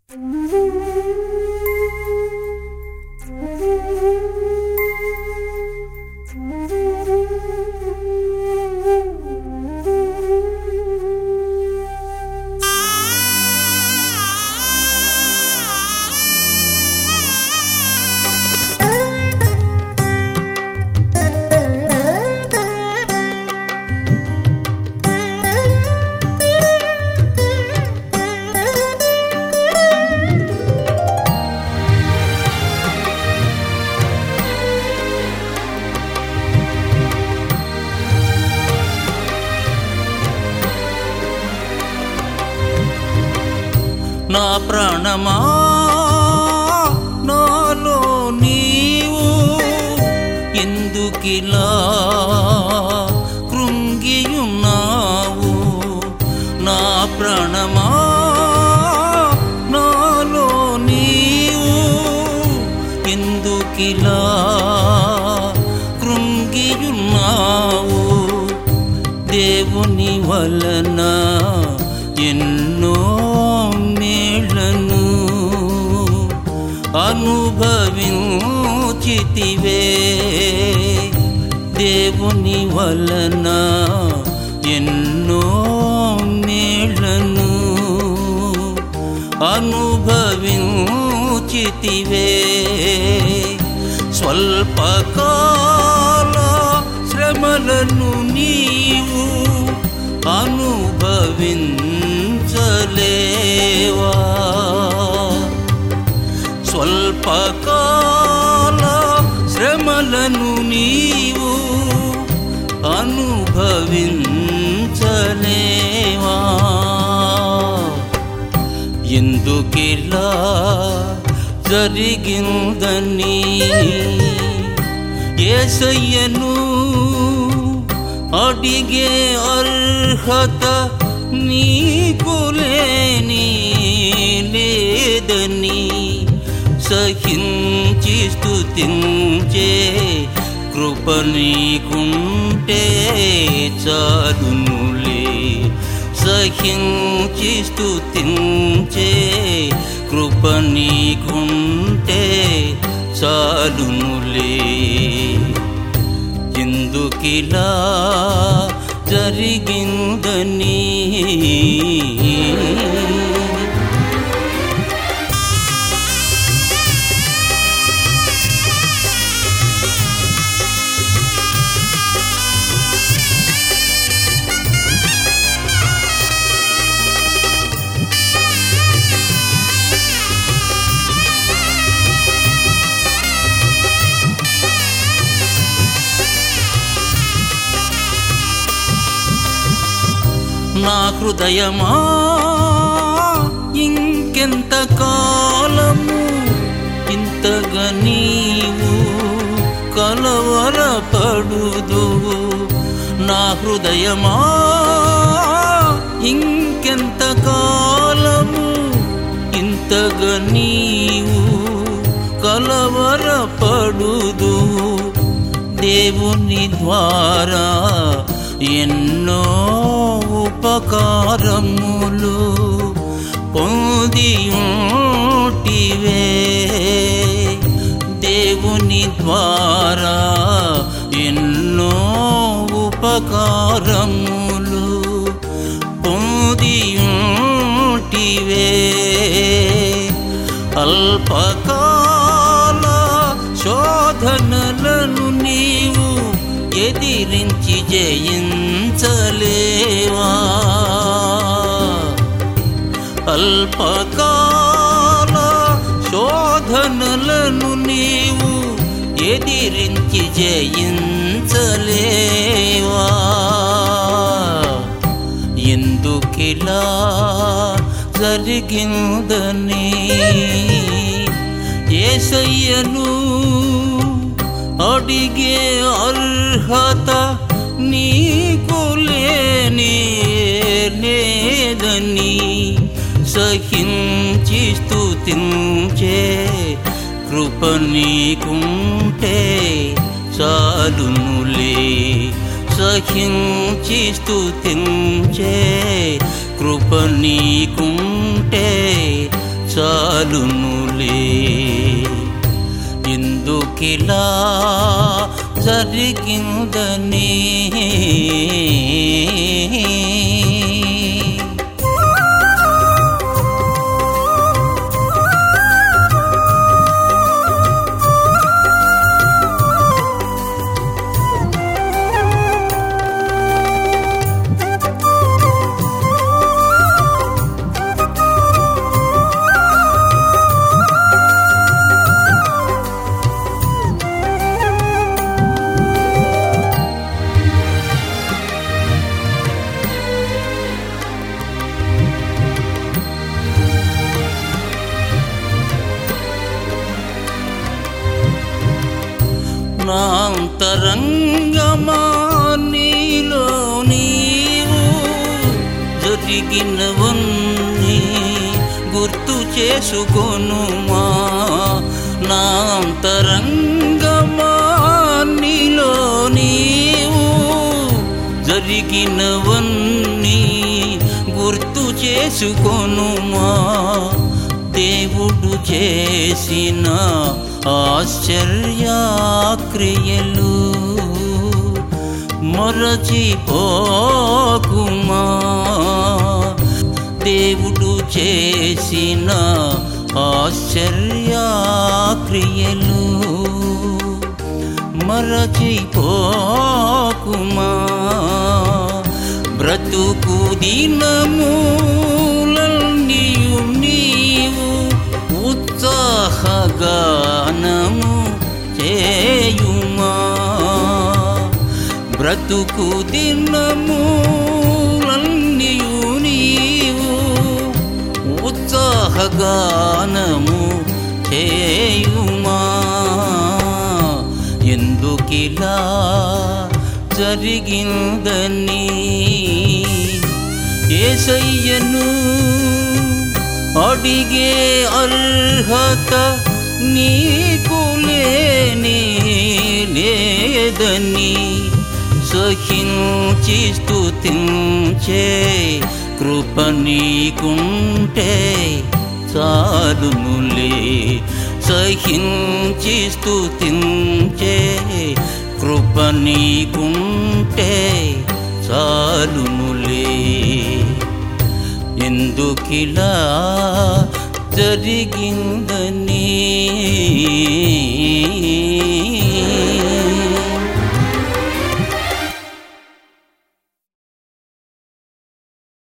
నా ప్రాణమా నాలో నీవు ఎందుకిలా కృంగియున్నావు నా ప్రాణమా నాలో నీవు ఎందుకిలా కృంగియున్నావు దేవుని వలన ఎన్నో మేళను అనుభవించితివే దేవుని వలన ఎన్నో మేళను అనుభవించితివే స్వల్పకాల శ్రమలను నీవు అనుభవించలేవా స్వల్పకాల శ్రమలను నీవు అనుభవించలేవా ఎందుకిలా జరిగిందని ఏసయ్యను అడిగే అర్హత నీకు లేని లేదని సహించి స్తుతించే కృప నీకుంటే చాలునులే సహించి స్తుతించే కృప నీకుంటే చాలునులే ఎందుకిలా జరిగిందని నా హృదయమా ఇంకెంత కాలము ఇంతగా నీవు కలవరపడుదు నా హృదయమా ఇంకెంత కాలము ఇంతగా నీవు కలవరపడుదు దేవుని ద్వారా ఎన్నో ఉపకారములు పొందియుంటివే దేవుని ద్వారా ఎన్నో ఉపకారములు పొందియుంటివే అల్పకాల శోధనలను నీవు ఎదిరించి జయించలేవా అల్పకాల శోధనలను నీవు ఎదిరించి జయించలేవా ఎందుకిలా జరిగిందని ఏసయ్యను అడిగే అర్హత నీకు లేని లేదని సహించి స్తుతించే కృప నీకుంటే చాలునులే సహించి స్తుతించే కృప నీకుంటే చాలునులే ఎందుకిలా జరిగిందని నాంతరంగమా నీలో నీవు జరిగినవన్నీ గుర్తు చేసుకొనుమా నాంతరంగమా నీలో నీవు జరిగినవన్నీ గుర్తు చేసుకొనుమా దేవుడు చేసిన ఆశ్చర్యక్రియలు మరచిపోకుమా దేవుడు చేసిన ఆశ్చర్యక్రియలు మరచిపోకుమా బ్రతుకు దినములన్నీయు నీవు ఉత్సాహగానము చేయుమా బ్రతుకు దినములన్నీయు నీవు ఉత్సాహగానము చేయుమా ఎందుకిలా జరిగిందని ఏసయ్యను అడిగే అర్హత నీకు లేని లేదని సహించి స్తుతించే కృప నీకుంటే చాలునులే సహించి స్తుతించే కృప నీకుంటే చాలునులే ఎందుకిలా జరిగిందని